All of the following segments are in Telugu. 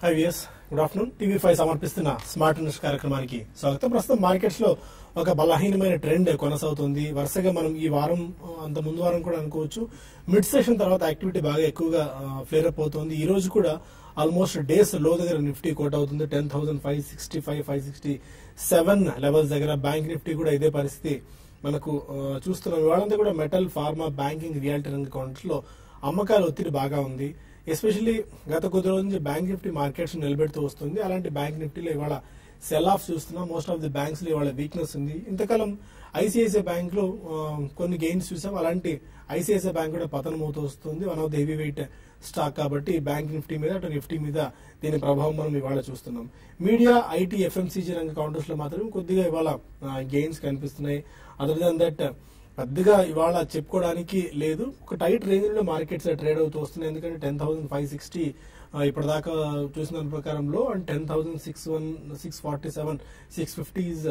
High viewers good afternoon TV five సమర్పిస్తున్న స్మార్ట్ న్యూస్ కార్యక్రమానికి స్వాగతం ప్రస్తుతం మార్కెట్స్ లో ఒక బలహీనమైన ట్రెండ్ కొనసాగుతుంది వరుసగా మనం ఈ వారం ఆ, అంత ముందు వారం కూడా అనుకోవచ్చు మిడ్ సెషన్ తర్వాత యాక్టివిటీ బాగా ఎక్కువగా ఫ్లేర్ అప్ అవుతుంది ఈ రోజు కూడా ఆల్మోస్ట్ డేస్ లో దగ్గర నిఫ్టీ కోట్ అవుతుంది ten thousand five sixty five five sixty seven levels దగ్గర బ్యాంక్ నిఫ్టీ కూడా ఇదే పరిస్థితి మనకు ఆ, చూస్తున్నాం ఇవాళంతా కూడా మెటల్ ఫార్మా బ్యాంకింగ్ రియాలిటీ రంగ కౌంటర్స్ లో అమ్మకాల ఒత్తిడి బాగా ఉంది ఎస్పెషల్లీ గత కొద్ది రోజుల నుంచి బ్యాంక్ నిఫ్టీ మార్కెట్స్ నిలబెడుతూ వస్తుంది అలాంటి బ్యాంక్ నిఫ్టీలో ఇవాళ సెల్ ఆఫ్ చూస్తున్నాం మోస్ట్ ఆఫ్ ది బ్యాంక్స్ లో ఇవాళ వీక్నెస్ ఉంది ఇంతకాలం ఐసిఐసిఐ బ్యాంక్ లో ఆ, కొన్ని గెయిన్స్ చూసాం అలాంటి ఐసిఐసిఐ బ్యాంక్ కూడా పతనం అవుతూ వస్తుంది one of the heavy weight stock కాబట్టి బ్యాంక్ నిఫ్టీ మీద అటు నిఫ్టీ మీద దీని ప్రభావం మనం ఇవాళ చూస్తున్నాం మీడియా ఐటీ ఎఫ్ఎంసీజీ రంగ కౌంటర్స్ లో మాత్రం కొద్దిగా ఇవాళ గెయిన్స్ కనిపిస్తున్నాయి అదర్ దాన్ దట్ పెద్దగా ఇవాళ చెప్పుకోవడానికి లేదు ఒక టైట్ రేంజ్ లో మార్కెట్స్ ట్రేడ్ అవుతూ వస్తున్నాయి ఎందుకంటే టెన్ థౌసండ్ ఫైవ్ సిక్స్టీ ఇప్పటిదాకా చూసిన దాని ప్రకారంలో and ten thousand six one six forty seven six fifties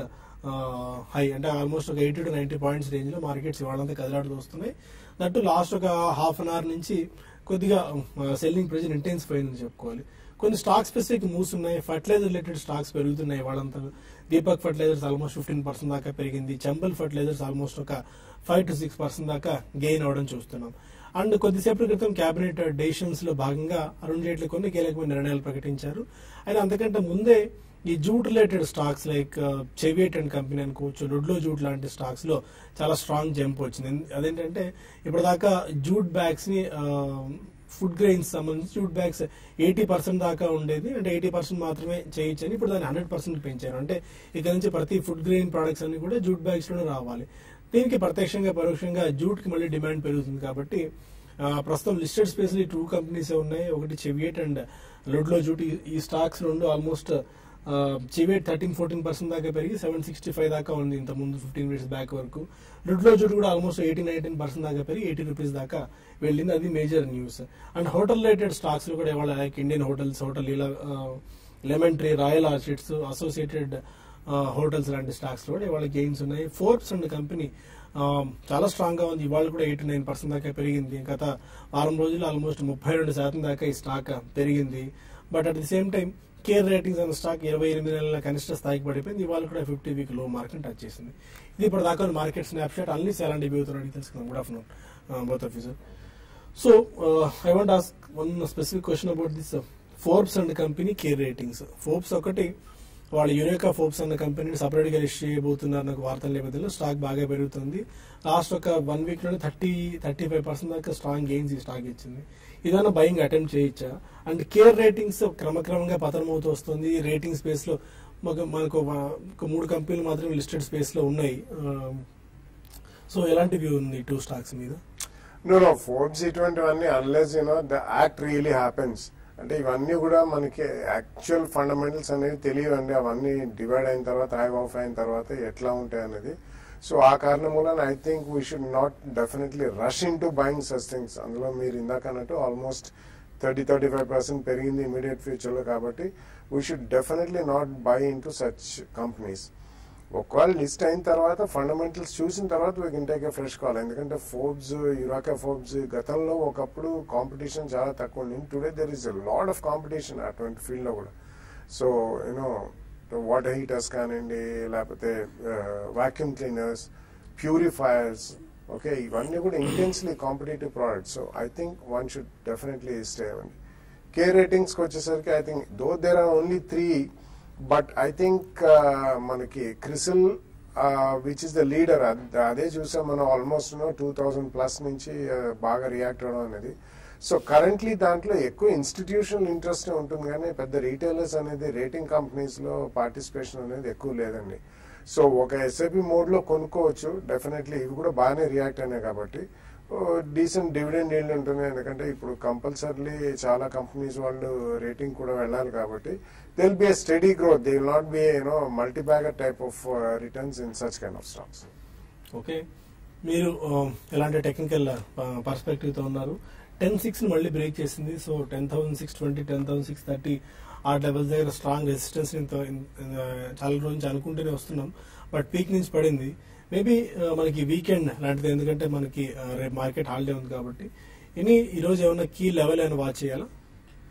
high అంటే ఆల్మోస్ట్ ఒక eighty to ninety points range లో మార్కెట్స్ ఇవాళంతా కదిలాడుతూ వస్తున్నాయి దట్టు లాస్ట్ ఒక హాఫ్ అన్ అవర్ నుంచి కొద్దిగా సెల్లింగ్ ప్రెజర్ ఇంటెన్స్ పోయిందని చెప్పుకోవాలి కొన్ని స్టాక్ స్పెసిఫిక్ మూవ్స్ ఉన్నాయి ఫర్టిలైజర్ రిలేటెడ్ స్టాక్స్ పెరుగుతున్నాయి వాళ్ళంతా Deepak fertilisers almost fifteen percent దాకా పెరిగింది చంబల్ ఫర్టిలైజర్స్ ఆల్మోస్ట్ ఒక ఫైవ్ టు సిక్స్ పర్సెంట్ దాకా గెయిన్ అవడం చూస్తున్నాం అండ్ కొద్దిసేపటి క్రితం కేబినెట్ డెసిషన్స్ లో భాగంగా అరుణ్ జైట్లీ కొన్ని కీలకమైన నిర్ణయాలు ప్రకటించారు అయితే అంతకంటే ముందే ఈ jute related stocks like Cheviot and company అనుకోవచ్చు లుడ్లో జూట్ లాంటి స్టాక్స్ లో చాలా స్ట్రాంగ్ జంప్ వచ్చింది ఎందు- అదేంటంటే ఇప్పటిదాకా జూట్ బ్యాగ్స్ ని ఫుడ్ గ్రెయిన్స్ సంబంధించి జూట్ బ్యాగ్స్ ఎయిటీ పర్సెంట్ దాకా ఉండేది అంటే ఎయిటీ పర్సెంట్ మాత్రమే చేయొచ్చని ఇప్పుడు దాన్ని హండ్రెడ్ పర్సెంట్ పెంచారు అంటే ఇక నుంచి ప్రతి ఫుడ్ గ్రెయిన్ ప్రొడక్ట్స్ అన్ని కూడా జూట్ బ్యాగ్స్ లోనే రావాలి దీనికి ప్రత్యక్షంగా పరోక్షంగా జూట్ కి మళ్ళీ డిమాండ్ పెరుగుతుంది కాబట్టి ఆ, ప్రస్తుతం లిస్టెడ్ స్పేస్ టూ కంపెనీస్ ఉన్నాయి ఒకటి చెవియట్ అండ్ లొడ్లో జూట్ ఈ- ఈ స్టాక్స్ రెండు almost Cheviot thirteen fourteen percent దాకా పెరిగి సెవెన్ సిక్స్టీ ఫైవ్ దాకా ఉంది ఇంత ముందు ఫిఫ్టీన్ మినిట్స్ బ్యాక్ వరకు లుడ్లో జూట్ కూడా ఆల్మోస్ట్ ఎయిటీన్ నైన్టీన్ పర్సెంట్ దాకా పెరిగి ఎయిటీ రూపీస్ దాకా వెళ్ళింది అది major news and hotel related stocks లో కూడా ఇవాళ లైక్ ఇండియన్ హోటల్స్ హోటల్ ఇలా lemon tree royal orchids associated hotels లాంటి స్టాక్స్ లో కూడా ఇవాళ గెయిన్స్ ఉన్నాయి ఫోర్బ్స్ అండ్ కంపెనీ చాలా స్ట్రాంగ్ గా ఉంది ఇవాళ కూడా ఎయిటీ నైన్ పర్సెంట్ దాకా పెరిగింది గత వారం రోజులు ఆల్మోస్ట్ ముప్పై రెండు శాతం దాకా ఈ స్టాక్ పెరిగింది but at the same time care ratings అనే స్టాక్ ఇరవై ఎనిమిది నెలల కనిష్ట స్థాయికి పడిపోయింది ఇవాళ కూడా ఫిఫ్టీ వీక్ లో మార్కెట్ టచ్ చేసింది ఇది ఇప్పుడు దాకా మార్కెట్ స్నాప్ షాట్ అన్ని ఎలాంటి వ్యూ అవుతున్నాడు తెలుసుకుందాం good afternoon both of sir so I want ask one specific question about this Forbes and company care ratings Forbes ఒకటి వాళ్ళు యురేకా ఫోర్బ్స్ అన్న కంపెనీని సపరేట్ గా లిస్ట్ చేయబోతున్నారు నాకు వార్తల నేపథ్యంలో స్టాక్ బాగా పెరుగుతుంది లాస్ట్ ఒక వన్ వీక్ లోనే థర్టీ థర్టీ ఫైవ్ పర్సెంట్ దాకా స్ట్రాంగ్ గెయిన్స్ ఈ స్టాక్ ఇచ్చింది ఇదన్నా బయింగ్ అటెంప్ట్ చేయొచ్చా అండ్ కేర్ రేటింగ్స్ క్రమక్రమంగా పతనం అవుతూ వస్తుంది రేటింగ్ స్పేస్ లో మాకు- మనకు ఒక- ఒక మూడు కంపెనీలు మాత్రమే లిస్టెడ్ స్పేస్ లో ఉన్నాయి సో ఎలాంటి వ్యూ ఉంది టూ స్టాక్స్ మీద నో నో ఫోర్బ్స్ ఇటువంటివన్నీ unless you know the act really happens అంటే ఇవన్నీ కూడా మనకి యాక్చువల్ ఫండమెంటల్స్ అనేవి తెలియవండి అవన్నీ డివైడ్ అయిన తర్వాత హైవ్ ఆఫ్ అయిన తర్వాత ఎట్లా ఉంటాయి అనేది సో ఆ కారణం వలన I think we should not definitely rush into buying such things అందులో మీరు ఇందాక అన్నట్టు almost thirty thirty five percent పెరిగింది ఇమీడియట్ ఫ్యూచర్లో కాబట్టి we should definitely not buy into such companies ఒకవేళ లిస్ట్ అయిన తర్వాత ఫండమెంటల్స్ చూసిన తర్వాత we can take a fresh call ఎందుకంటే ఫోర్బ్స్ యురాకా ఫోర్బ్స్ గతంలో ఒకప్పుడు కాంపిటీషన్ చాలా తక్కువ ఉంది today there is lot of competition అటువంటి ఫీల్డ్ లో కూడా సో యూనో వాటర్ హీటర్స్ కానివ్వండి లేకపోతే వాక్యూమ్ క్లీనర్స్ ప్యూరిఫైయర్స్ ఓకే ఇవన్నీ కూడా intensely competitive products so I think one should definitely stay అవ్వండి కే రేటింగ్స్కి వచ్చేసరికి I think though there are only three but I think మనకి Crisil which is the leader అదే చూసాం మనం ఆల్మోస్ట్ టూ థౌజండ్ ప్లస్ నుంచి uh, బాగా రియాక్ట్ అవడం అనేది సో కరెంట్లీ దాంట్లో ఎక్కువ ఇన్స్టిట్యూషనల్ ఇంట్రెస్ట్ ఉంటుంది కానీ పెద్ద రీటైలర్స్ అనేది రేటింగ్ కంపెనీస్ లో పార్టిసిపేషన్ అనేది ఎక్కువ లేదండి సో ఒక ఎస్ఐపి మోడ్ లో కొనుక్కోవచ్చు డెఫినెట్లీ ఇవి కూడా బాగానే రియాక్ట్ అయినాయి కాబట్టి డీసెంట్ డివిడెండ్ ఈల్డ్ ఉంటుంది ఎందుకంటే ఇప్పుడు కంపల్సరీ చాలా కంపెనీస్ వాళ్ళు రేటింగ్ కూడా వెళ్ళాలి కాబట్టి they will be a steady growth they will not be you know multi bagger type of returns in such kind of stocks okay మీరు ఆ, ఎలాంటి టెక్నికల్ పర్స్పెక్టివ్ తో ఉన్నారు టెన్ సిక్స్ మళ్ళీ బ్రేక్ చేసింది so ten thousand six twenty ten thousand six thirty ఆ లెవెల్స్ దగ్గర స్ట్రాంగ్ రెసిస్టెన్స్ చాలా రోజు నుంచి అనుకుంటూనే వస్తున్నాం బట్ పీక్ నుంచి పడింది మేబీ మనకి వీకెండ్ లాంటిది ఎందుకంటే మనకి ఆ, రేపు మార్కెట్ హాలిడే ఉంది కాబట్టి ఎనీ ఈ రోజు ఏమైనా కీ లెవెల్ అయినా వాచ్ చేయాలా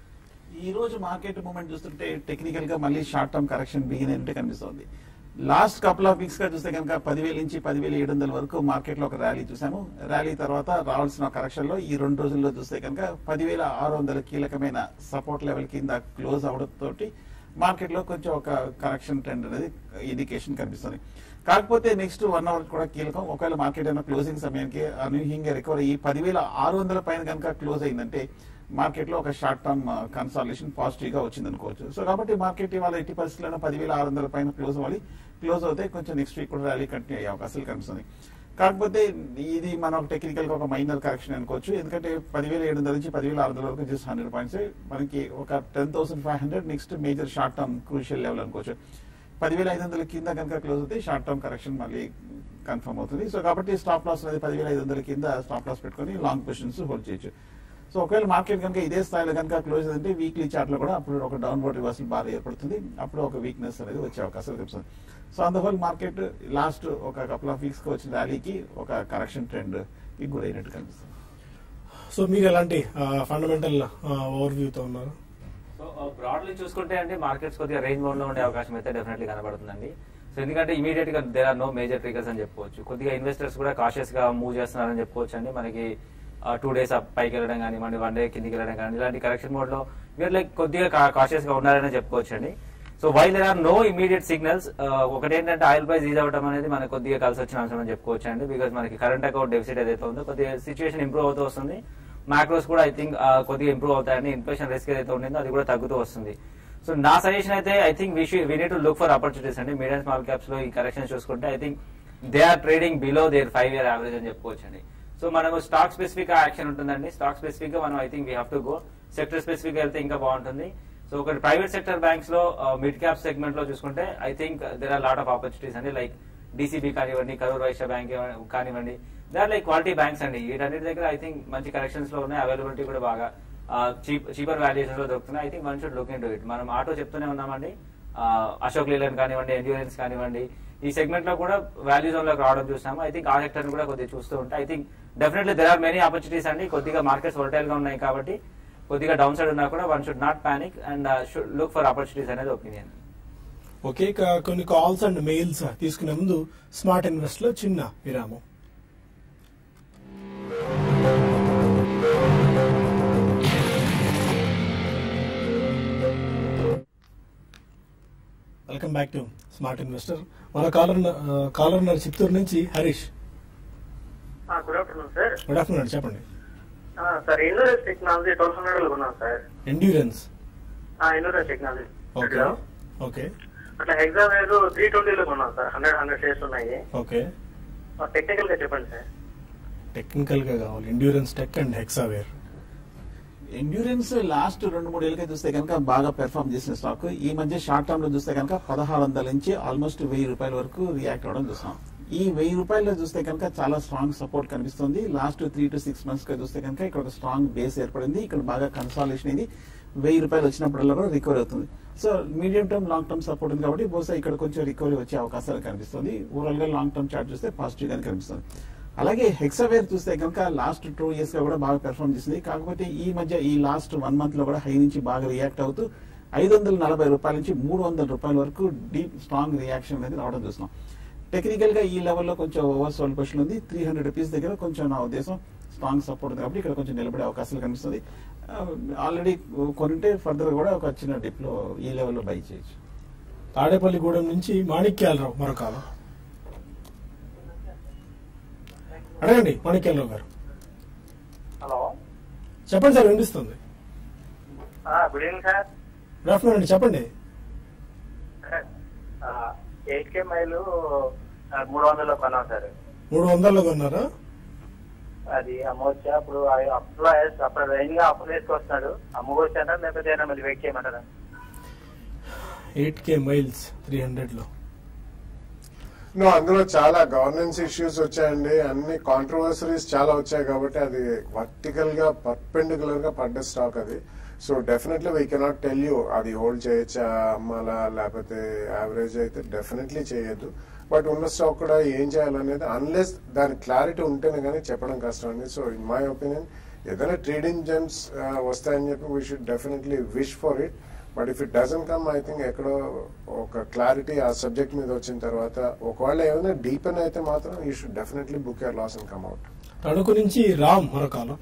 ఈ రోజు మార్కెట్ మూమెంట్ చూస్తుంటే టెక్నికల్ గా మళ్ళీ షార్ట్ టర్మ్ కరెక్షన్ బిగిన్ అయినట్టే కనిపిస్తోంది లాస్ట్ కపుల్ ఆఫ్ వీక్స్ గా చూస్తే కనుక పదివేల నుంచి పదివేల ఏడు వందల వరకు మార్కెట్ లో ఒక ర్యాలీ చూసాము ర్యాలీ తర్వాత రావాల్సిన కరెక్షన్ లో ఈ రెండు రోజుల్లో చూస్తే కనుక పదివేల ఆరు వందల కీలకమైన సపోర్ట్ లెవెల్ కింద క్లోజ్ అవడం తోటి మార్కెట్ లో కొంచెం ఒక కరెక్షన్ ట్రెండ్ అనేది ఇండికేషన్ కనిపిస్తుంది కాకపోతే నెక్స్ట్ వన్ అవర్ కూడా కీలకం ఒకవేళ మార్కెట్ అయినా క్లోజింగ్ సమయానికి అనూహ్యంగా రికవర్ అయ్యి పదివేల ఆరు వందల పైన కనుక క్లోజ్ అయిందంటే మార్కెట్ లో ఒక షార్ట్ టర్మ్ కన్సాలేషన్ పాజిటివ్ గా వచ్చింది అనుకోవచ్చు సో కాబట్టి మార్కెట్ ఇవాళ ఎట్టి పరిస్థితుల్లో పదివేల ఆరు వందల పైన క్లోజ్ అవ్వాలి క్లోజ్ అవుతే కొంచెం నెక్స్ట్ వీక్ కూడా ర్యాలీ కంటిన్యూ అయ్యే అవకాశాలు కనిపిస్తుంది కాకపోతే ఇది మనం టెక్నికల్ గా ఒక మైనర్ కరెక్షన్ అనుకోవచ్చు ఎందుకంటే పదివేల ఏడు వందల నుంచి పదివేల ఆరు వందల వరకు జస్ట్ హండ్రెడ్ పాయింట్స్ మనకి ఒక ten thousand five hundred next major short term crucial level అనుకోవచ్చు పదివేల ఐదు వందల కింద కనుక క్లోజ్ అవుతే షార్ట్ టర్మ్ కరెక్షన్ మళ్ళీ కన్ఫర్మ్ అవుతుంది సో కాబట్టి స్టాప్ లాస్ అనేది పదివేల ఐదు వందల కింద స్టాప్ లాస్ పెట్టుకొని లాంగ్ పొజిషన్స్ హోల్డ్ చేయొచ్చు సో ఒకవేళ మార్కెట్ కనుక ఇదే స్థాయిలో కనుక క్లోజ్ అంటే వీక్లీ చార్ట్ లో కూడా అప్పుడు ఒక డౌన్వర్డ్ రివర్సల్ బార్ ఏర్పడుతుంది అప్పుడు ఒక వీక్నెస్ అనేది వచ్చే అవకాశాలు కనిపిస్తుంది సో అంద హోల్ మార్కెట్ లాస్ట్ ఒక కపుల్ ఆఫ్ వీక్స్ కి వచ్చిన ర్యాలీకి ఒక కరెక్షన్ ట్రెండ్ కి గురైనట్టు కనిపిస్తుంది సో మీరు ఎలాంటి ఫండమెంటల్ ఓవర్ తో ఉన్నారు సో బ్రాడ్లీ చూసుకుంటే అంటే మార్కెట్స్ కొద్దిగా రేంజ్ మోడ్ లో ఉండే అవకాశం అయితే డెఫినెట్లీ కనబడుతుందండి సో ఎందుకంటే ఇమీడియట్ గా there are no major triggers అని చెప్పుకోవచ్చు కొద్దిగా ఇన్వెస్టర్స్ కూడా కాషియస్ గా మూవ్ చేస్తున్నారని చెప్పుకోవచ్చు అండి మనకి టూ డేస్ పైకి వెళ్ళడం కానివ్వండి వన్ డే కిందికి వెళ్ళడం కానీ ఇలాంటి కరెక్షన్ మోడ్ లో వీరు లైక్ కొద్దిగా కాషియస్ గా ఉన్నారని చెప్పుకోవచ్చు అండి so while there are no immediate signals ఒకటి ఏంటంటే ఆయిల్ ప్రైస్ ఈజ్ అవడం అనేది మనకు కొద్దిగా కలిసి వచ్చిన అంశం అని చెప్పుకోవచ్చు అండి బికాస్ మనకి కరెంట్ అకౌంట్ డెఫిసిట్ ఏదైతే ఉందో కొద్దిగా సిచువేషన్ ఇంప్రూవ్ అవుతూ వస్తుంది మ్యాక్రోస్ కూడా ఐ థింక్ కొద్దిగా ఇంప్రూవ్ అవుతాయండి ఇన్ఫ్లేషన్ రిస్క్ ఏదైతే ఉండిందో అది కూడా తగ్గుతూ వస్తుంది సో నా సజెషన్ అయితే I think we we need to look for opportunities అండి మీడియం స్మాల్ క్యాప్స్ లో ఈ కరెక్షన్ చూసుకుంటే I think they are trading below there five year average అని చెప్పుకోవచ్చు అండి సో మనము స్టాక్ స్పెసిఫిక్ యాక్షన్ ఉంటుందండి స్టాక్ స్పెసిఫిక్ గా మనం I think we have to go sector specific వెళ్తే ఇంకా బాగుంటుంది సో ఒకటి ప్రైవేట్ సెక్టర్ బ్యాంక్స్ లో మిడ్ క్యాప్ సెగ్మెంట్ లో చూసుకుంటే I think there are lot of opportunities అండి లైక్ డీసీబీ కానివ్వండి కరూర్ వైశ్య బ్యాంక్ కానివ్వండి they are like quality banks అండి వీటన్నిటి దగ్గర ఐ థింక్ మంచి కరెక్షన్స్ లో ఉన్నాయి అవైలబిలిటీ కూడా బాగా చీప్ చీపర్ వాల్యుయేషన్ లో దొరుకుతున్నాయి I think one should look in it మనం ఆటో చెప్తూనే ఉన్నామండి ఆ, అశోక్ లీలన్ కానివ్వండి ఎండ్యూరెన్స్ కానివ్వండి ఈ సెగ్మెంట్ లో కూడా వాల్యూ జోన్ లోకి రావడం చూసాము ఐ థింక్ ఆ సెక్టర్ కూడా కొద్దిగా చూస్తూ ఉంటాయి I think definitely there are many opportunities అండి కొద్దిగా మార్కెట్స్ వోల్టైల్ గా ఉన్నాయి కాబట్టి కొద్దిగా డౌన్ సైడ్ ఉన్నా కూడా one should not panic and should look for opportunities అనేది ఒపీనియన్ ఓకే ఇక కొన్ని కాల్స్ అండ్ మెయిల్స్ తీసుకునే ముందు స్మార్ట్ ఇన్వెస్ట్ లో చిన్న విరామం welcome back to smart investor మన కాలర్ కాలర్ ఉన్నారు చిత్తూరు నుంచి Harish good afternoon sir good afternoon చెప్పండి sir insurance technology twelve hundred కొన్నాను sir endurance insurance technology okay okay అట్లా ఎగ్జామ్ ఏదో త్రీ ట్వంటీలో కొన్నాను సార్ హండ్రెడ్ హండ్రెడ్ షేర్స్ ఉన్నాయి ఓకే టెక్నికల్ గా చెప్పండి సార్ టెక్నికల్ గా కావాలి endurance tech and Hexaware endurance last రెండు మూడు ఏళ్ళకే చూస్తే కనుక బాగా పెర్ఫామ్ చేసిన స్టాక్ ఈ మధ్య షార్ట్ టర్మ్ లో చూస్తే కనుక పదహారు వందల నుంచి ఆల్మోస్ట్ వెయ్యి రూపాయల వరకు రియాక్ట్ అవడం చూస్తాం ఈ వెయ్యి రూపాయల్లో చూస్తే కనుక చాలా స్ట్రాంగ్ సపోర్ట్ కనిపిస్తుంది last three to six months గా చూస్తే కనుక ఇక్కడ ఒక స్ట్రాంగ్ బేస్ ఏర్పడింది ఇక్కడ బాగా కన్సాలేషన్ అయింది వెయ్యి రూపాయలు వచ్చినప్పుడల్లా కూడా రికవర్ అవుతుంది so medium term long term support ఉంది కాబట్టి బహుశా ఇక్కడ కొంచెం రికవరీ వచ్చే అవకాశాలు కనిపిస్తుంది ఓవరాల్ గా లాంగ్ టర్మ్ చార్ట్ చూస్తే పాజిటివ్ గానే కనిపిస్తుంది అలాగే హెక్సావేర్ చూస్తే కనుక లాస్ట్ టూ ఇయర్స్ గా కూడా బాగా పెర్ఫామ్ చేసింది కాకపోతే ఈ మధ్య ఈ లాస్ట్ వన్ మంత్ లో కూడా హై నుంచి బాగా రియాక్ట్ అవుతూ ఐదు వందల నలభై రూపాయల నుంచి మూడు వందల రూపాయల వరకు డీప్ స్ట్రాంగ్ రియాక్షన్ అనేది రావడం చూస్తున్నాం టెక్నికల్ గా ఈ లెవెల్లో కొంచెం ఓవర్ సోల్ పొజిషన్ ఉంది త్రీ హండ్రెడ్ రూపీస్ దగ్గర కొంచెం నా ఉద్దేశం స్ట్రాంగ్ సపోర్ట్ ఉంది కాబట్టి ఇక్కడ కొంచెం నిలబడే అవకాశాలు కనిపిస్తుంది ఆల్రెడీ కొనుంటే ఫర్దర్ కూడా ఒక చిన్న డిప్ లో ఈ లెవెల్లో బై చేయొచ్చు తాడేపల్లిగూడెం నుంచి మాణిక్యాలరావు మరో కాలం అడగండి మాణిక్యాలరావు గారు హలో చెప్పండి సార్ వినిపిస్తుంది good evening sir good afternoon అండి చెప్పండి ఎయిట్ కే మైలు మూడు వందలు కొన్నాం సార్ మూడు వందల్లో కొన్నారా అది అమ్మవచ్చా అప్పుడు అప్పుడు అప్పుడు రైన్ గా అప్పుడు వేసుకొస్తున్నాడు అమ్మవచ్చారా లేకపోతే ఏమైనా మళ్ళీ వెయిట్ చేయమంటారా eight K miles three hundred లో నో అందులో చాలా గవర్నెన్స్ ఇష్యూస్ వచ్చాయండి అన్ని కాంట్రవర్సరీస్ చాలా వచ్చాయి కాబట్టి అది వర్టికల్ గా పర్పెండికులర్ గా పడ్డ స్టాక్ అది so definitely we cannot tell you అది హోల్డ్ చేయొచ్చా అమ్మాలా లేకపోతే యావరేజ్ అయితే డెఫినెట్లీ చేయొద్దు బట్ ఉన్న స్టాక్ కూడా ఏం చేయాలనేది అన్లెస్ దాని క్లారిటీ ఉంటేనే కానీ చెప్పడం కష్టం అండి సో ఇన్ మై ఒపీనియన్ ఏదైనా ట్రేడింగ్ జెమ్స్ వస్తాయని చెప్పి we should definitely wish for it but if it doesn't come I think ఎక్కడో ఒక క్లారిటీ ఆ సబ్జెక్ట్ మీద వచ్చిన తర్వాత ఒకవేళ ఏమైనా డీపెన్ అయితే మాత్రం you should definitely book your loss and come out Tanuku నుంచి రామ్ మరొకాలం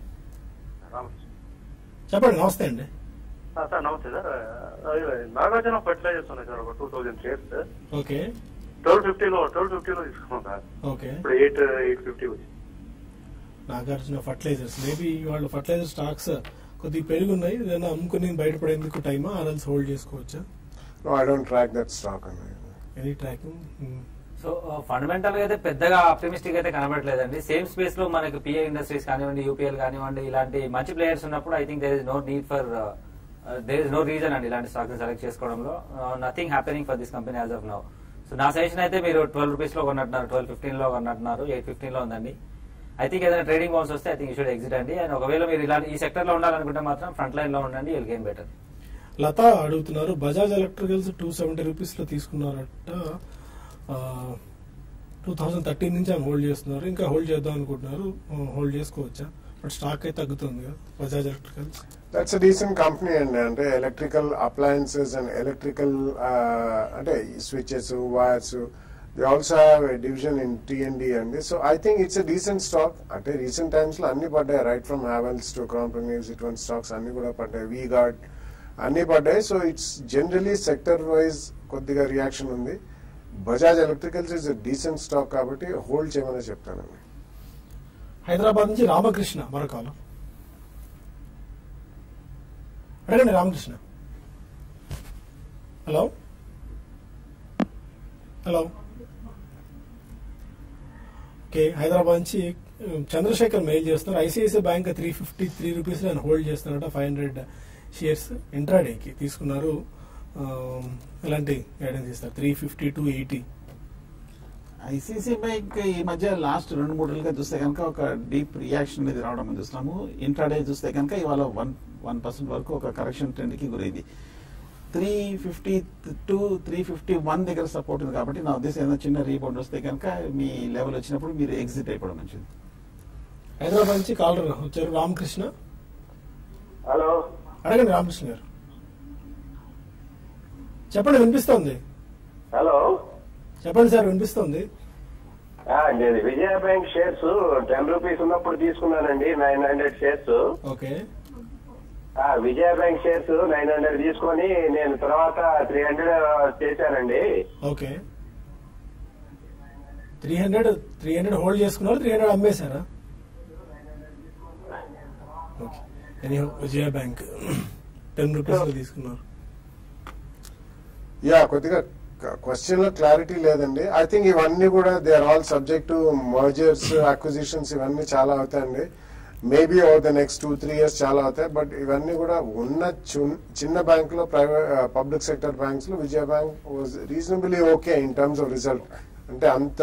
చెప్పండి నమస్తే అండి సార్ నమస్తే సార్ నాగార్జున ఫర్టిలైజర్స్ ఉన్నాయి సార్ ఒక two thousand shares okay twelve ఫిఫ్టీలో ట్వెల్వ్ ఫిఫ్టీలో తీసుకున్నాం సార్ ఓకే ఇప్పుడు ఎయిట్ ఎయిట్ ఫిఫ్టీ వచ్చి నాగార్జున ఫర్టిలైజర్స్ మేబీ వాళ్ళు ఫర్టిలైజర్ స్టాక్స్ కొద్దిగా పెరుగున్నాయి ఏదైనా అమ్ముకుని బయటపడేందుకు టైమా ఆర్ఎల్స్ హోల్డ్ చేసుకోవచ్చా no I don't track that stock అండి ఎనీ ట్రాకింగ్ సో ఫండమెంటల్ గా అయితే పెద్దగా ఆప్టిమిస్టిక్ అయితే కనబడలేదండి సేమ్ స్పేస్ లో మనకి పిఏ ఇండస్ట్రీస్ కానివ్వండి యూపీఎల్ కానివ్వండి ఇలాంటి మంచి ప్లేయర్స్ ఉన్నప్పుడు I think there is no need for there is no reason అండి ఇలాంటి స్టాక్స్ సెలెక్ట్ చేసుకోవడంలో nothing happening for this company as of now so నా సజెషన్ అయితే మీరు ట్వెల్వ్ రూపీస్ లో కొన్నట్టున్నారు ట్వెల్వ్ ఫిఫ్టీన్ లో కొన్నట్టున్నారు ఎయిట్ ఫిఫ్టీన్ లో ఉందండి ఐ థింక్ ఏదైనా ట్రేడింగ్ బౌన్స్ వస్తే I think you should exit అండి అండ్ ఒకవేళ మీరు ఇలాంటి ఈ సెక్టర్ లో ఉండాలనుకుంటే మాత్రం ఫ్రంట్ లైన్ లో ఉండండి విల్ గెయిన్ బెటర్ లత అడుగుతున్నారు Bajaj electricals two seventy rupees లో తీసుకున్నారట టూ థౌజండ్ థర్టీన్ నుంచి ఆమె హోల్డ్ చేస్తున్నారు ఇంకా హోల్డ్ చేద్దాం అనుకుంటున్నారు హోల్డ్ చేసుకోవచ్చా బట్ స్టాక్ అయితే తగ్గుతుంది కదా Bajaj electricals that's decent company అండి అంటే ఎలక్ట్రికల్ అప్లయన్సెస్ అండ్ ఎలక్ట్రికల్ అంటే switches wires they also have division in TND అండి so I think it's a decent stock అంటే రీసెంట్ టైమ్స్ లో అన్ని పడ్డాయి right from Havells to companies ఇటువంటి స్టాక్స్ అన్ని కూడా పడ్డాయి వీ గార్డ్ అన్ని పడ్డాయి so it's generally sector wise కొద్దిగా రియాక్షన్ ఉంది Bajaj electricals is decent stock కాబట్టి హోల్డ్ చేయమని చెప్తానండి హైదరాబాద్ నుంచి రామకృష్ణ మరొకాలం అడగండి Ramakrishna hello hello okay Hyderabad నుంచి ఉమ్, చంద్రశేఖర్ మెయిల్ చేస్తున్నారు ICICI bank three fifty three rupees ఆయన హోల్డ్ చేస్తున్నారట ఫైవ్ హండ్రెడ్ షేర్స్ ఇంట్రాడేకి తీసుకున్నారు ఉమ్, ఎలాంటి గైడెన్స్ ఇస్తారు three fifty to eighty ICICI bank ఈ మధ్య లాస్ట్ రెండు మూడు రోజులుగా చూస్తే కనుక ఒక డీప్ రియాక్షన్ అనేది రావడం మనం చూస్తున్నాము ఇంట్రాడే చూస్తే కనుక ఇవాళ వన్ వన్ పర్సెంట్ వరకు ఒక కరెక్షన్ ట్రెండ్ కి గురైంది three fifty two three fifty one దగ్గర సపోర్ట్ ఉంది కాబట్టి నా ఉద్దేశం ఏదైనా చిన్న రీబౌండ్ వస్తే కనుక మీ లెవెల్ వచ్చినప్పుడు మీరు ఎగ్జిట్ అయిపోవడం మంచిది హైదరాబాద్ నుంచి కాలర్ వచ్చారు రామకృష్ణ హలో అడగండి రామకృష్ణ గారు చెప్పండి వినిపిస్తోంది హలో చెప్పండి సార్ వినిపిస్తోంది నేను Vijaya bank shares ten rupees ఉన్నప్పుడు తీసుకున్నానండి nine hundred shares okay Vijaya bank shares nine hundred తీసుకొని నేను తర్వాత త్రీ హండ్రెడ్ చేశానండి okay three hundred three hundred hold చేసుకున్నారు త్రీ హండ్రెడ్ అమ్మేశారా okay anyhow Vijaya bank ten rupees లో తీసుకున్నారు యా కొద్దిగా క్వశ్చన్ లో క్లారిటీ లేదండి ఐ థింక్ ఇవన్నీ కూడా they are all subject to mergers acquisitions ఇవన్నీ చాలా అవుతాయండి maybe over the next two three years చాలా అవుతాయి బట్ ఇవన్నీ కూడా ఉన్న చున్- చిన్న బ్యాంక్ లో ప్రైవేట్ పబ్లిక్ సెక్టర్ బ్యాంక్స్ లో Vijaya bank was reasonably okay in terms of result అంటే అంత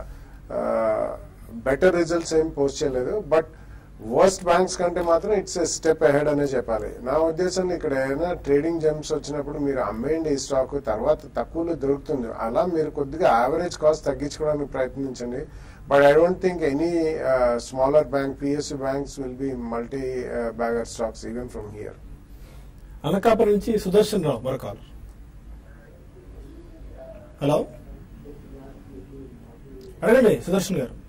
బెటర్ రిజల్ట్స్ ఏం పోస్ట్ చేయలేదు బట్ వర్స్ట్ బ్యాంక్స్ కంటే మాత్రం ఇట్స్ స్టెప్ అహెడ్ అనే చెప్పాలి నా ఉద్దేశం ఇక్కడ ఏదైనా ట్రేడింగ్ జంప్స్ వచ్చినప్పుడు మీరు అమ్మేయండి ఈ స్టాక్ తర్వాత తక్కువలో దొరుకుతుంది అలా మీరు కొద్దిగా యావరేజ్ కాస్ట్ తగ్గించుకోవడానికి ప్రయత్నించండి but I don't think any smaller bank PSU banks will be multibagger stocks even from here Anakapuram నుంచి సుదర్శన్ రావు మరో కాల్ హలో అడగండి Sudarshan garu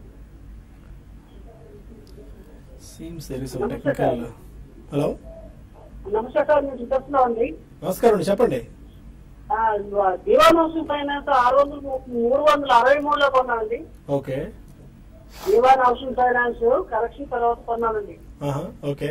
seems there is technical hello నమస్తే సార్ నేను సుదర్శనం అండి నమస్కారం అండి చెప్పండి ఆ, దివాన్ హౌసింగ్ ఫైనాన్స్ ఆరు వందల మూడు వందల అరవై మూడులో కొన్నానండి okay Dewan housing finance correction తర్వాత కొన్నానండి ఆహా, ఓకే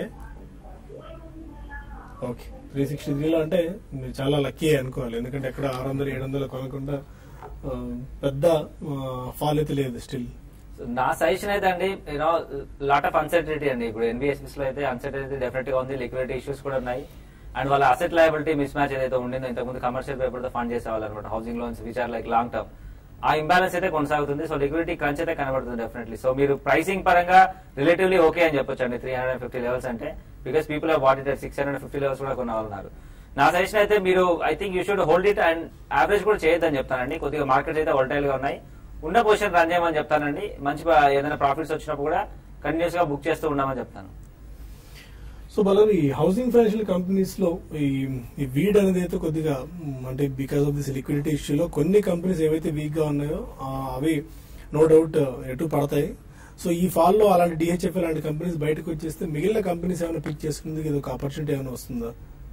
ఓకే త్రీ సిక్స్టీ త్రీలో అంటే మీరు చాలా లక్కీ అనుకోవాలి ఎందుకంటే ఎక్కడ ఆరు వందలు ఏడు వందలు కొనకుండా ఆ, పెద్ద ఫాల్ అయితే లేదు స్టిల్ నా సజెషన్ అయితే అండి యూనో లాట్ ఆఫ్ అన్సర్టనిటీ అండి ఇప్పుడు ఎన్బిఎస్ఎస్ లో అయితే అన్సర్టనిటీ డెఫినెట్ గా ఉంది లిక్విడిటీ ఇష్యూస్ కూడా ఉన్నాయి అండ్ వాళ్ళ అసెట్ లయబిలిటీ మిస్ మ్యాచ్ ఏదైతే ఉండిందో ఇంతకుముందు కమర్షియల్ పేపర్ తో ఫండ్ చేసేవాళ్ళు అనమాట housing loans which are like long term uh imbalance అయితే కొనసాగుతుంది సో లిక్విడిటీ క్రంచ్ అయితే కనబడుతుంది డెఫినెట్లీ సో మీరు ప్రైసింగ్ పరంగా రిలేటివ్లీ ఓకే అని చెప్పొచ్చు అండి త్రీ హండ్రెడ్ ఫిఫ్టీ లెవెల్స్ అంటే because people have what it six hundred fifty levels కూడా కొన్న వాళ్ళు ఉన్నారు నా సజెషన్ అయితే మీరు I think you should hold it and average కూడా చేయొద్దని చెప్తానండి కొద్దిగా మార్కెట్స్ అయితే వోల్టైల్ గా ఉన్నాయి ఉన్న పొజిషన్ రన్ చేయమని చెప్తానండి మంచి ప- ఏదైనా ప్రాఫిట్స్ వచ్చినప్పుడు కూడా కంటిన్యూస్ గా బుక్ చేస్తూ ఉండమని చెప్తాను సో బలర్ ఈ హౌసింగ్ ఫైనాన్షియల్ కంపెనీస్ లో ఈ ఈ వీడ్ అనేది అయితే కొద్దిగా మ్, అంటే బికాస్ ఆఫ్ దిస్ లిక్విడిటీ ఇష్యూలో కొన్ని కంపెనీస్ ఏవైతే వీక్ గా ఉన్నాయో ఆ, అవి నో డౌట్ ఎటు పడతాయి సో ఈ ఫాల్ లో అలాంటి డిహెచ్ఎఫ్ లాంటి కంపెనీస్ బయటకు వచ్చేస్తే మిగిలిన కంపెనీస్ ఏమైనా పిక్ చేసుకునేందుకు ఇది ఒక ఆపర్చునిటీ ఏమైనా వస్తుందా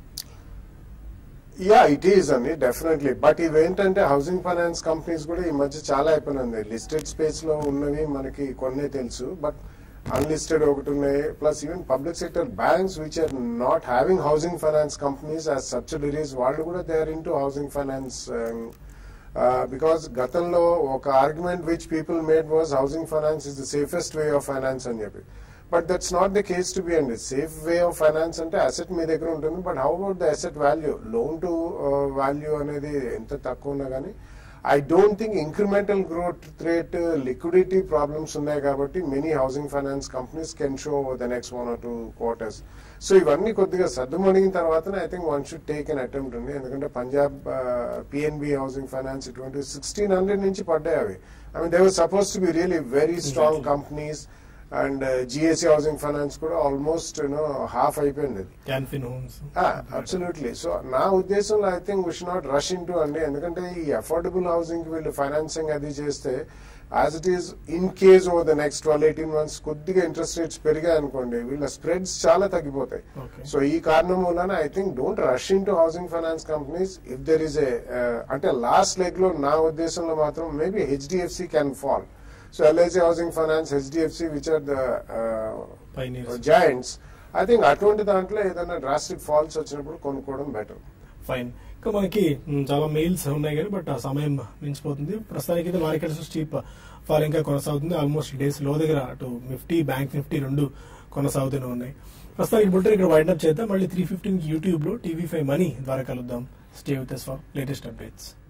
యా ఇట్ ఈస్ అండి డెఫినెట్లీ బట్ ఇవేంటంటే హౌసింగ్ ఫైనాన్స్ కంపెనీస్ కూడా ఈ మధ్య చాలా అయిపోయింది లిస్టెడ్ స్పేస్ లో ఉన్నవి మనకి కొన్నే తెలుసు బట్ అన్లిస్టెడ్ ఒకటి ఉన్నాయి plus even public sector banks which are not having housing finance companies as subsidiaries వాళ్ళు కూడా they are into housing finance because గతంలో ఒక argument which people made was housing finance is the safest way of finance అని చెప్పి but that's not the case to be అండి సేఫ్ వే ఆఫ్ ఫైనాన్స్ అంటే అసెట్ మీ దగ్గర ఉంటుంది but how about the asset value loan to value అనేది ఎంత తక్కువ ఉన్నా కానీ I don't think incremental growth rate liquidity problems ఉన్నాయి కాబట్టి many housing finance companies can show the next one or two quarters so ఇవన్నీ కొద్దిగా సర్దుమణిగిన తర్వాతనే I think one should take an attempt ఉంది ఎందుకంటే పంజాబ్ పిఎన్బి హౌసింగ్ ఫైనాన్స్ ఇటువంటి సిక్స్టీన్ హండ్రెడ్ నుంచి పడ్డాయి అవి I mean they were supposed to be really very strong companies and GIC housing finance కూడా ఆల్మోస్ట్ యూనో హాఫ్ అయిపోయింది అది క్యాన్ఫిన్ హోమ్స్ అబ్సల్యూట్లీ సో నా ఉద్దేశంలో I think wish not rush into అండి ఎందుకంటే ఈ అఫోర్డబుల్ హౌసింగ్ వీళ్ళు ఫైనాన్సింగ్ అది చేస్తే as it is in case over the next twelve eighteen months కొద్దిగా ఇంట్రెస్ట్ రేట్స్ పెరిగాయి అనుకోండి వీళ్ళ స్ప్రెడ్స్ చాలా తగ్గిపోతాయి Okay. సో ఈ కారణం వలన I think don't rush into housing finance companies if there is a అంటే లాస్ట్ లెగ్ లో నా ఉద్దేశంలో మాత్రం maybe HDFC can fall so LIC housing finance HDFC which are the Pioneers. Giants I think అటువంటి దాంట్లో ఏదైనా డ్రాస్టిక్ ఫాల్స్ వచ్చినప్పుడు కొనుక్కోవడం బెటర్ ఫైన్ ఇంకా మనకి మ్, చాలా మెయిల్స్ ఉన్నాయి కానీ బట్ ఆ సమయం మించిపోతుంది ప్రస్తుతానికి అయితే మార్కెట్స్ స్టీప్ ఫాల్ ఇంకా కొనసాగుతుంది ఆల్మోస్ట్ డేస్ లో దగ్గర అటు నిఫ్టీ బ్యాంక్ నిఫ్టీ రెండు కొనసాగుతూనే ఉన్నాయి ప్రస్తుతానికి బుట్టర్ ఇక్కడ వైండప్ చేద్దాం మళ్ళీ త్రీ ఫిఫ్టీన్ యూట్యూబ్ లో టీవీ ఫైవ్ మనీ ద్వారా కలుద్దాం stay with for latest updates